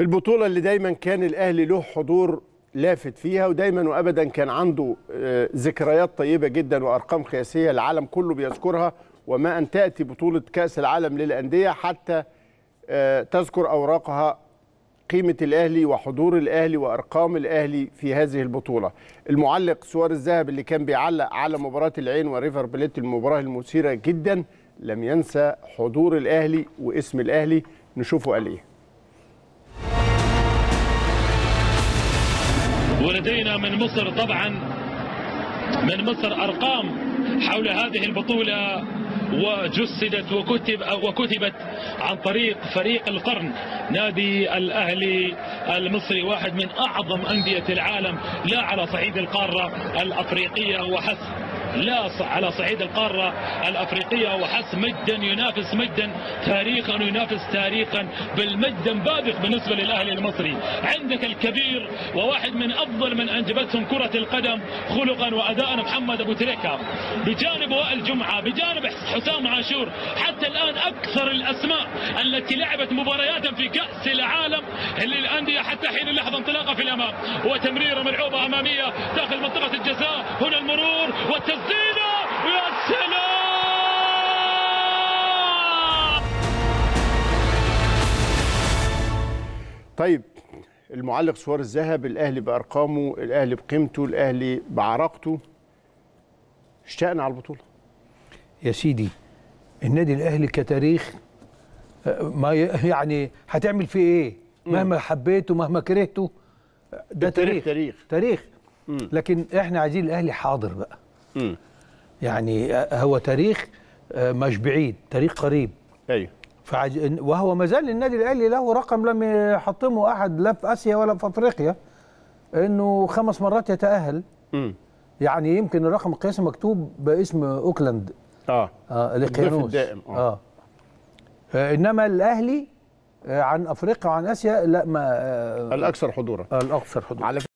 البطولة اللي دايما كان الأهلي له حضور لافت فيها ودايما وأبدا كان عنده آه، ذكريات طيبة جدا وأرقام قياسية العالم كله بيذكرها وما أن تأتي بطولة كأس العالم للأندية حتى آه، تذكر أوراقها قيمة الأهلي وحضور الأهلي وأرقام الأهلي في هذه البطولة المعلق سوار الذهب اللي كان بيعلق على مباراة العين وريفر بليت المباراة المثيرة جدا لم ينسى حضور الأهلي واسم الأهلي نشوفه قال إيه ولدينا من مصر طبعا من مصر ارقام حول هذه البطوله وجسدت وكتب وكتبت عن طريق فريق القرن نادي الاهلي المصري واحد من اعظم انديه العالم لا على صعيد القاره الافريقيه وحسب لا ص- على صعيد القارة الأفريقية وحسب مجدا ينافس مجدا تاريخا ينافس تاريخا بل مجدا بالغ بالنسبة للأهلي المصري عندك الكبير وواحد من أفضل من أنجبتهم كرة القدم خلقا وأداء محمد أبو تريكة بجانب وائل جمعة بجانب حسام عاشور حتى الآن أكثر الأسماء التي لعبت مباريات في كأس العالم للأندية حتى حين اللحظة انطلاقة في الأمام وتمريرة ملعوبة أمامية داخل منطقة الجزاء هنا المرور والتسديدة يا سلام طيب المعلق سوار الذهب الاهلي بارقامه الاهلي بقيمته الاهلي بعراقته اشتقنا على البطوله يا سيدي النادي الاهلي كتاريخ آه، ما ي- يعني هتعمل فيه ايه مهما حبيته مهما كرهته ده التاريخ تاريخ تاريخ. تاريخ لكن احنا عايزين الاهلي حاضر بقى امم يعني آه، هو تاريخ آه، مش بعيد تاريخ قريب ايوه فعج... وهو ما زال النادي الاهلي له رقم لم يحطمه احد لا في اسيا ولا في افريقيا انه خمس مرات يتاهل امم يعني يمكن الرقم القياسي مكتوب باسم اوكلاند اه اه الضيف الاقيانوس الدائم، آه. آه. اه انما الاهلي آه، عن افريقيا وعن اسيا لا ما آه الاكثر حضورا الاكثر حضور على